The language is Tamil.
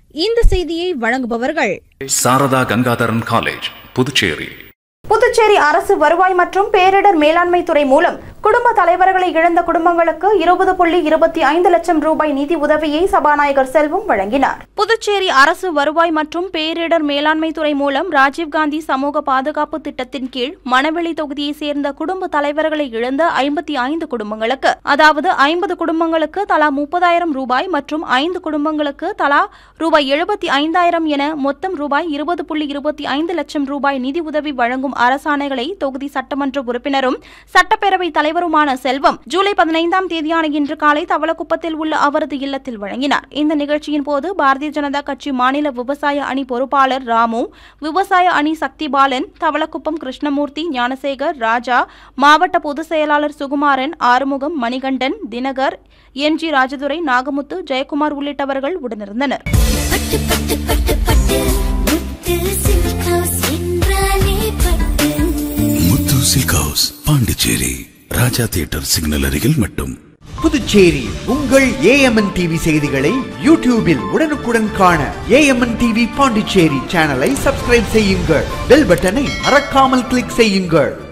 இந்த செய்தியை வழங்குபவர்கள் சாரதா கங்காதரன் காலேஜ் புதுச்சேரி புதுச்சேரி அரசு வருவாய் மற்றும் பேரிடர் மேலாண்மை துறை மூலம் குடும்ப தலைவர்களை இழந்த குடும்பங்களுக்கு இருபது புள்ளி இருபத்தி ஐந்து லட்சம் ரூபாய் நிதி உதவியை சபாநாயகர் செல்வம் வழங்கினார் புதுச்சேரி அரசு வருவாய் மற்றும் பேரிடர் மேலாண்மை துறை மூலம் ராஜீவ்காந்தி சமூக பாதுகாப்பு திட்டத்தின் கீழ் மணவெளி தொகுதியைச் சேர்ந்த குடும்ப தலைவர்களை இழந்த ஐம்பத்தி ஐந்து குடும்பங்களுக்கு அதாவது ஐம்பது குடும்பங்களுக்கு தலா முப்பதாயிரம் ரூபாய் மற்றும் ஐந்து குடும்பங்களுக்கு தலா ரூபாய் எழுபத்தி ஐந்தாயிரம் என மொத்தம் ரூபாய் இருபது புள்ளி இருபத்தி ஐந்து லட்சம் ரூபாய் நிதி உதவி வழங்கும் அரசாணைகளை தொகுதி சட்டமன்ற உறுப்பினரும் சட்டப்பேரவை தலைவருமான செல்வம் ஜூலை பதினைந்தாம் தேதியான இன்று காலை தவளக்குப்பத்தில் உள்ள அவரது இல்லத்தில் வழங்கினார் இந்த நிகழ்ச்சியின் போது பாரதிய ஜனதா கட்சி மாநில விவசாய அணி பொறுப்பாளர் ராமு விவசாய அணி சக்திபாலன் தவளக்குப்பம் கிருஷ்ணமூர்த்தி ஞானசேகர் ராஜா மாவட்ட பொதுச் செயலாளர் சுகுமாரன் ஆறுமுகம் மணிகண்டன் தினகர் எம் ஜி ராஜதுரை நாகமுத்து ஜெயக்குமார் உள்ளிட்டவர்கள் உடனிருந்தனர் பட்டு பட்டு பட்டு பட்டு முத்து சில்க் ஹவுஸ் என்றாலே Pattu Muthu silk house Pondicherry Raja theatre signal அருகில் மட்டும் புதுச்சேரி உங்கள் ஏஎம்என் டிவி செய்திகளை யூடியூபில் உடனுக்குடன் காண ஏஎம்என் டிவி பாண்டிச்சேரி சேனலை சப்ஸ்கிரைப் செய்யுங்கள் பெல் பட்டனை மறக்காமல் கிளிக் செய்யுங்கள்